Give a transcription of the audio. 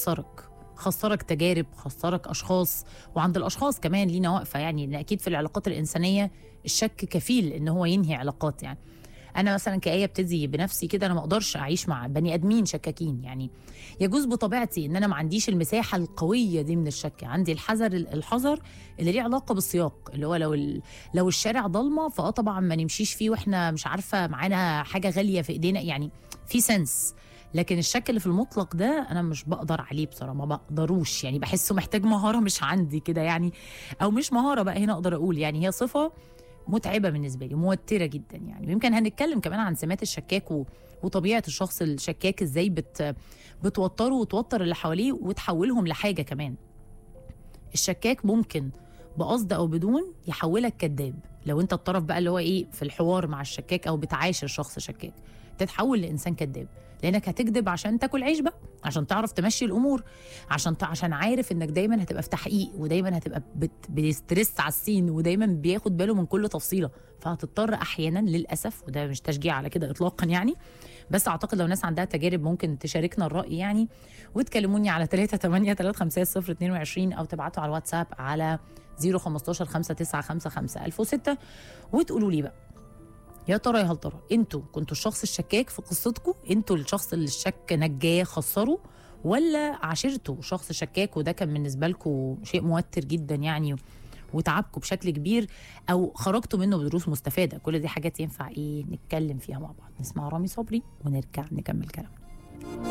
خسرك خسرك تجارب خسرك اشخاص وعند الاشخاص كمان لينا واقفه يعني لأن اكيد في العلاقات الانسانيه الشك كفيل ان هو ينهي علاقات يعني انا مثلا كايه ابتدي بنفسي كده انا ما اقدرش اعيش مع بني ادمين شكاكين يعني يجوز بطبيعتي ان انا ما عنديش المساحه القويه دي من الشك عندي الحذر الحذر اللي ليه علاقه بالسياق اللي هو لو ال... لو الشارع ضلمه فاه طبعا ما نمشيش فيه واحنا مش عارفه معانا حاجه غاليه في ايدينا يعني في سنس لكن الشك اللي في المطلق ده انا مش بقدر عليه بصراحه ما بقدروش يعني بحسه محتاج مهاره مش عندي كده يعني او مش مهاره بقى هنا اقدر اقول يعني هي صفه متعبه بالنسبه لي موتره جدا يعني ويمكن هنتكلم كمان عن سمات الشكاك و... وطبيعه الشخص الشكاك ازاي بت... بتوتره وتوتر اللي حواليه وتحولهم لحاجه كمان الشكاك ممكن بقصد او بدون يحولك كذاب لو انت الطرف بقى اللي هو ايه في الحوار مع الشكاك او بتعاشر شخص شكاك تتحول لانسان كذاب لانك هتكذب عشان تاكل عيش بقى عشان تعرف تمشي الامور عشان ت... عشان عارف انك دايما هتبقى في تحقيق ودايما هتبقى بت... بيسترس على السين ودايما بياخد باله من كل تفصيله فهتضطر احيانا للاسف وده مش تشجيع على كده اطلاقا يعني بس اعتقد لو ناس عندها تجارب ممكن تشاركنا الراي يعني وتكلموني على 3 8 3 5 0 22 او تبعتوا على الواتساب على 015 5 9 5 5 1006 وتقولوا لي بقى يا ترى يا هل ترى انتوا كنتوا الشخص الشكاك في قصتكم انتوا الشخص اللي الشك نجاه خسره ولا عاشرتوا شخص شكاك وده كان بالنسبه لكم شيء موتر جدا يعني وتعبكم بشكل كبير او خرجتوا منه بدروس مستفاده كل دي حاجات ينفع ايه نتكلم فيها مع بعض نسمع رامي صبري ونرجع نكمل كلامنا